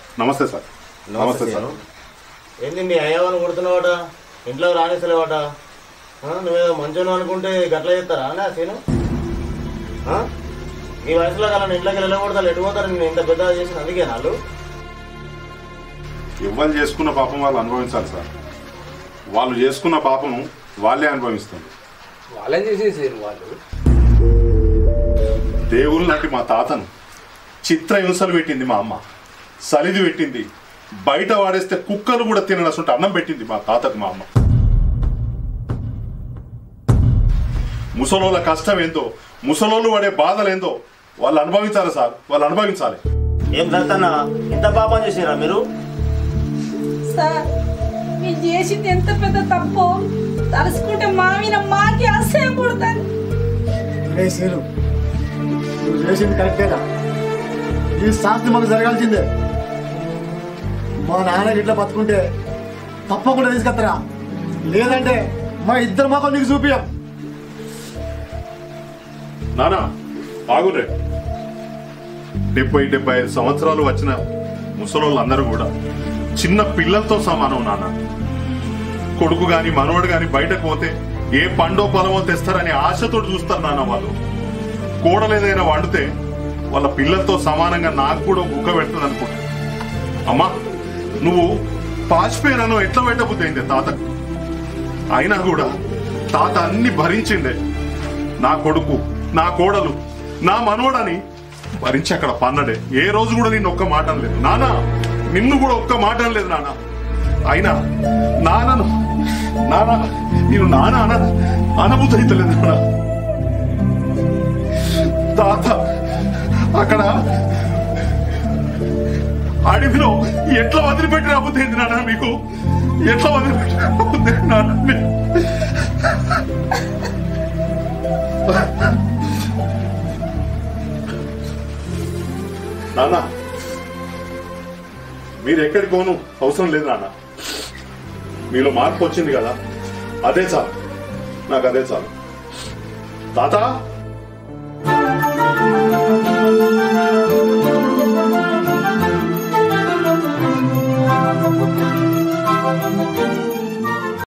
నమస్తే సార్ నమస్తే సార్ ఏంది మీ అయ్యవని కొడుతున్నావట ఇంట్లో రాణిస్తలేవట ఆ, నువ్వేదో మంచోను అనుకుంటే గట్ల చేస్తారా అనే సీను ఆ? ఈ వయసులో కల ఇంట్లోకి వెళ్ళకూడదు ఎటు పోతారు నేను ఇంత పెద్ద చేసిన అందుకే నాళ్ళు ఇవ్వాలి చేసుకున్న పాపం వాళ్ళు అనుభవించాలి సార్ వాళ్ళు చేసుకున్న పాపం వాళ్ళే అనుభవిస్తారు వాళ్ళని చేసేసారు వాళ్ళు దేవుళ్ళు లాంటి మా తాతను చిత్ర హింసలు పెట్టింది మా అమ్మ సలిది పెట్టింది బయట వాడేస్తే కుక్కలు కూడా తిననసుంటే అన్నం పెట్టింది మా తాతకు మా అమ్మ ముసలోళ్ళ కష్టం ఏందో ముసలోళ్ళు పడే బాధలు ఏందో వాళ్ళు అనుభవించాలి సార్ వాళ్ళు అనుభవించాలి ఏం దత్తన్న ఇంత పాపం చేసిరా మీరు సార్ మీరు చేసింది ఎంత పెద్ద తప్పు తలుసుకుంటే మావిన మాకి అసహ్యం పుడతాను రే సీను నువ్వు చేసింది కరెక్టేనా ఈ శాస్త్రి మనకు జరగాల్సిందే మా నాన్న ఇట్లా బతుకుంటే తప్పకుండా తీసుకొస్తారా లేదంటే మా ఇద్దరు మాకు నీకు చూపియం నానా ఆగురే డెబ్బై డెబ్బై ఐదు సంవత్సరాలు వచ్చిన ముసలోళ్ళందరూ కూడా చిన్న పిల్లలతో సమానం నాన్న కొడుకు గాని మనవడు గాని బయటకు పోతే ఏ పండో పొలమో తెస్తారని ఆశతో చూస్తారు నాన్న వాళ్ళు కూడలేదైనా వండితే వాళ్ళ పిల్లలతో సమానంగా నాకు కూడా బుక్క పెడుతుంది అనుకుంటా అమ్మా నువ్వు పాచిపోయినను ఎట్లా పెట్టబుద్ధి అయింది తాతకు అయినా కూడా తాత అన్ని భరించిండే నా కొడుకు నా కోడలు నా మనవడని భరించి అక్కడ పన్నడే ఏ రోజు కూడా నిన్ను ఒక్క మాట అనలేదు నానా నిన్ను కూడా ఒక్క మాట అనలేదు నాన్న అయినా నాన్నను నాన్న నేను నాన్న అన అనబుద్ధి అవుతలేదు నాన్న తాత అక్కడ అడవిలో ఎట్లా వదిలిపెట్టి రాబోతుంది నాన్న మీకు ఎట్లా వదిలిపెట్టి రాబోతుంది నాన్న మీకు? నాన్న మీరు ఎక్కడికి పోను అవసరం లేదు నాన్న మీలో మార్పు వచ్చింది కదా అదే చాలు నాకు అదే చాలు తాత